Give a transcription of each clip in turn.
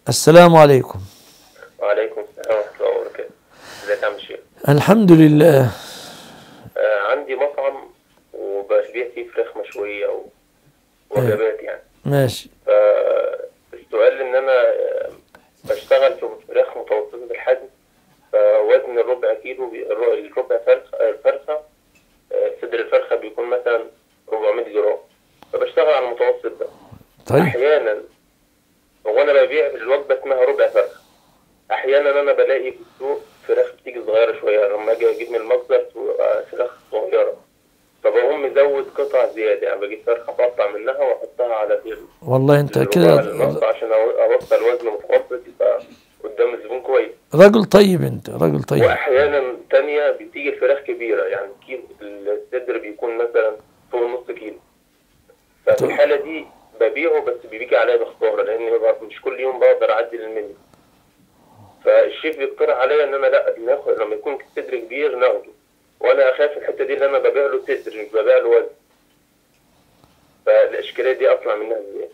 السلام عليكم وعليكم السلام ورحمة الله وبركاته ازيك يا عم الشيخ الحمد لله آه عندي مطعم وببيع فيه فراخ مشوية و- ووجبات يعني ماشي فالسؤال ان انا آه، بشتغل في فراخ متوسطة الحجم فوزن الربع كيلو بي- الر- الربع فرخة آه، الفرخة آه، صدر الفرخة بيكون مثلا 400 جرام فبشتغل على المتوسط ده طيب احيانا وانا ببيع الوجبه اسمها ربع فرخه احيانا انا بلاقي في السوق فراخ بتيجي صغيره شويه لما اجي اجيب من المخزن تبقى فراخ صغيره فبقوم مزود قطع زياده يعني بجيب فرخه بقطع منها واحطها على ال- والله انت الربع كده المقطع عشان أو- اوصل وزن متوسط يبقى قدام الزبون كويس رجل طيب انت رجل طيب واحيانا تانية بتيجي الفراخ كبيره يعني كيلو الصدر بيكون مثلا فوق نص كيلو ففي طيب. الحاله دي ببيعه بس بيجي عليا بخساره لان ببقى مش كل يوم بقدر اعدل المنيو فالشيف بيقترح عليا ان انا لا ناخد لما يكون الصدر كبير ناخده وانا اخاف الحته دي ان انا ببيع له صدر مش ببيع له وزن فالاشكاليه دي اطلع منها ازاي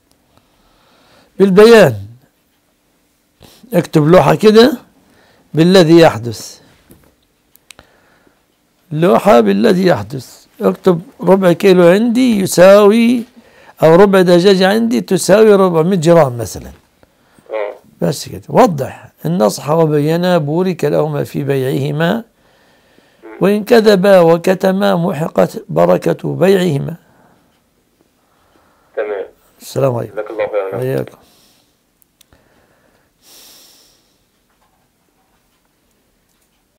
بالبيان اكتب لوحة كده بالذي يحدث لوحة بالذي يحدث اكتب ربع كيلو عندي يساوي او ربع دجاجة عندي تساوي 400 جرام مثلا اه بس كده وضح النصح وبينا بورك لهما في بيعهما وإن كذبا وكتما محقت بركة بيعهما تمام السلام عليكم جزاك الله خيرا حياكم